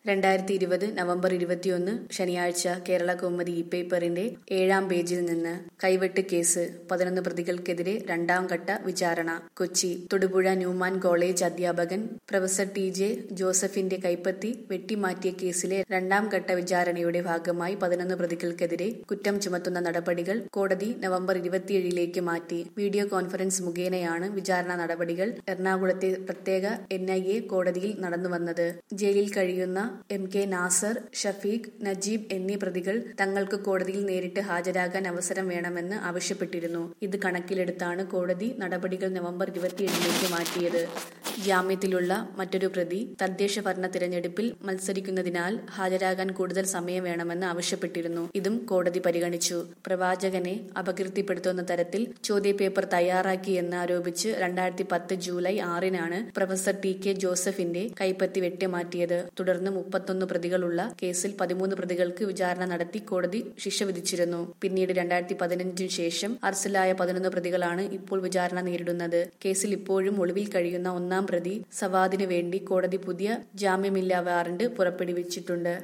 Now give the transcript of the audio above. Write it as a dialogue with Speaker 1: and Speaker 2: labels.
Speaker 1: രണ്ടായിരത്തി ഇരുപത് നവംബർ ഇരുപത്തിയൊന്ന് ശനിയാഴ്ച കേരള കൗമുദി ഇ പേപ്പറിന്റെ ഏഴാം പേജിൽ നിന്ന് കൈവെട്ട് കേസ് പതിനൊന്ന് പ്രതികൾക്കെതിരെ രണ്ടാം ഘട്ട വിചാരണ കൊച്ചി തൊടുപുഴ ന്യൂമാൻ കോളേജ് അധ്യാപകൻ പ്രൊഫസർ ടി ജെ ജോസഫിന്റെ കൈപ്പത്തി വെട്ടിമാറ്റിയ കേസിലെ രണ്ടാം ഘട്ട വിചാരണയുടെ ഭാഗമായി പതിനൊന്ന് പ്രതികൾക്കെതിരെ കുറ്റം ചുമത്തുന്ന നടപടികൾ കോടതി നവംബർ ഇരുപത്തിയേഴിലേക്ക് മാറ്റി വീഡിയോ കോൺഫറൻസ് മുഖേനയാണ് വിചാരണ നടപടികൾ എറണാകുളത്തെ പ്രത്യേക എൻ ഐ എ കോടതിയിൽ നടന്നുവന്നത് ജയിലിൽ കഴിയുന്ന എം കെ നാസർ ഷഫീഖ് നജീബ് എന്നീ പ്രതികൾ തങ്ങൾക്ക് കോടതിയിൽ നേരിട്ട് ഹാജരാകാൻ അവസരം വേണമെന്ന് ആവശ്യപ്പെട്ടിരുന്നു ഇത് കണക്കിലെടുത്താണ് കോടതി നടപടികൾ നവംബർ ഇരുപത്തിയേഴിലേക്ക് മാറ്റിയത് ജാമ്യത്തിലുള്ള മറ്റൊരു പ്രതി തദ്ദേശ ഭരണ തിരഞ്ഞെടുപ്പിൽ മത്സരിക്കുന്നതിനാൽ ഹാജരാകാൻ കൂടുതൽ സമയം വേണമെന്ന് ആവശ്യപ്പെട്ടിരുന്നു ഇതും കോടതി പരിഗണിച്ചു പ്രവാചകനെ അപകീർത്തിപ്പെടുത്തുന്ന തരത്തിൽ ചോദ്യപേപ്പർ തയ്യാറാക്കിയെന്ന് ആരോപിച്ച് രണ്ടായിരത്തി പത്ത് ജൂലൈ ആറിനാണ് പ്രൊഫസർ ടി കെ ജോസഫിന്റെ കൈപ്പത്തി വെട്ടിമാറ്റിയത് തുടർന്ന് മുപ്പത്തൊന്ന് പ്രതികളുള്ള കേസിൽ പതിമൂന്ന് പ്രതികൾക്ക് വിചാരണ നടത്തി കോടതി ശിക്ഷ വിധിച്ചിരുന്നു പിന്നീട് രണ്ടായിരത്തി പതിനഞ്ചിന് ശേഷം അറസ്റ്റിലായ പതിനൊന്ന് പ്രതികളാണ് ഇപ്പോൾ വിചാരണ നേരിടുന്നത് കേസിൽ ഇപ്പോഴും ഒളിവിൽ കഴിയുന്ന ഒന്നാം പ്രതി സവാദിനു വേണ്ടി കോടതി പുതിയ ജാമ്യമില്ലാ വാറണ്ട് പുറപ്പെടുവിച്ചിട്ടുണ്ട്